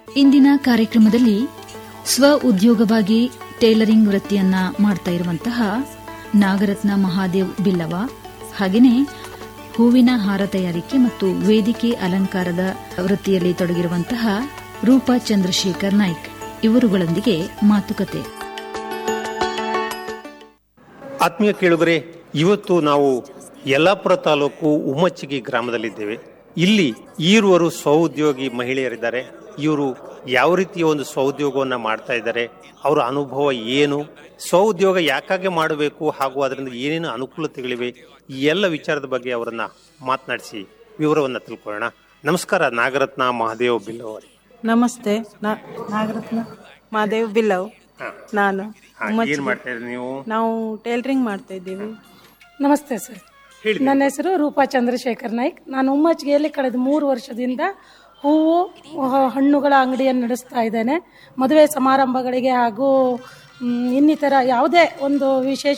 ಇಂದಿನ ಕಾರ್ಯಕ್ರಮದಲ್ಲಿ ಸ್ವ ಉದ್ಯೋಗವಾಗಿ ಟೇಲರಿಂಗ್ ವೃತ್ತಿಯನ್ನ ಮಾಡ್ತಾ ಇರುವಂತಹ ನಾಗರತ್ನ ಮಹಾದೇವ್ ಬಿಲ್ಲವ ಹಾಗೆಯೇ ಹೂವಿನ ಹಾರ ತಯಾರಿಕೆ ಮತ್ತು ವೇದಿಕೆ ಅಲಂಕಾರದ ವೃತ್ತಿಯಲ್ಲಿ ತೊಡಗಿರುವಂತಹ ರೂಪಾ ಚಂದ್ರಶೇಖರ್ ನಾಯ್ಕ್ ಇವರುಗಳೊಂದಿಗೆ ಮಾತುಕತೆ ಆತ್ಮೀಯ ಕೇಳುಗರೆ ಇವತ್ತು ನಾವು ಯಲ್ಲಾಪುರ ತಾಲೂಕು ಉಮ್ಮಚ್ಚಿಗಿ ಗ್ರಾಮದಲ್ಲಿದ್ದೇವೆ ಇಲ್ಲಿ ಈರುವರು ಸ್ವಉದ್ಯೋಗಿ ಮಹಿಳೆಯರಿದ್ದಾರೆ ಇವರು ಯಾವ ರೀತಿಯ ಒಂದು ಸ್ವಉದ್ಯೋಗವನ್ನ ಮಾಡ್ತಾ ಇದ್ದಾರೆ ಅವರ ಅನುಭವ ಏನು ಸ್ವಉದ್ಯೋಗ ಯಾಕಾಗೆ ಮಾಡಬೇಕು ಹಾಗೂ ಅದರಿಂದ ಏನೇನು ಅನುಕೂಲತೆಗಳಿವೆ ಈ ಎಲ್ಲ ವಿಚಾರದ ಬಗ್ಗೆ ಅವರನ್ನ ಮಾತನಾಡಿಸಿ ವಿವರವನ್ನ ತಿಳ್ಕೊಳ್ಳೋಣ ನಮಸ್ಕಾರ ನಾಗರತ್ನ ಮಹಾದೇವ್ ಬಿಲ್ ಅವರೇ ನಮಸ್ತೆ ನಾ- ನಾಗರತ್ನ ಮಾದೇವ್ ಬಿಲ್ಲವ್ ನಾನು ಉಮ್ಮಚ್ಚಿ- ಏನ್ ಮಾಡ್ತಾ ಇದ್ರಿ ನೀವು ನಾವು ಟೇಲರಿಂಗ್ ಮಾಡ್ತಾ ಇದ್ದೀವಿ ನಮಸ್ತೆ ಸರ್ ಹೇಳಿ ನನ್ನ ಹೆಸರು ರೂಪಾ ಚಂದ್ರಶೇಖರ್ ನಾಯ್ಕ್ ನಾನು ಉಮ್ಮಚ್ಚಿಗೆಯಲ್ಲಿ ಕಳೆದ ಮೂರು ವರ್ಷದಿಂದ ಹೂವು ಹ- ಹಣ್ಣುಗಳ ಅಂಗಡಿಯನ್ನು ನಡೆಸ್ತಾ ಇದ್ದೇನೆ ಮದುವೆ ಸಮಾರಂಭಗಳಿಗೆ ಹಾಗೂ ಮ್, ಇನ್ನಿತರ ಯಾವುದೇ ಒಂದು ವಿಶೇಷ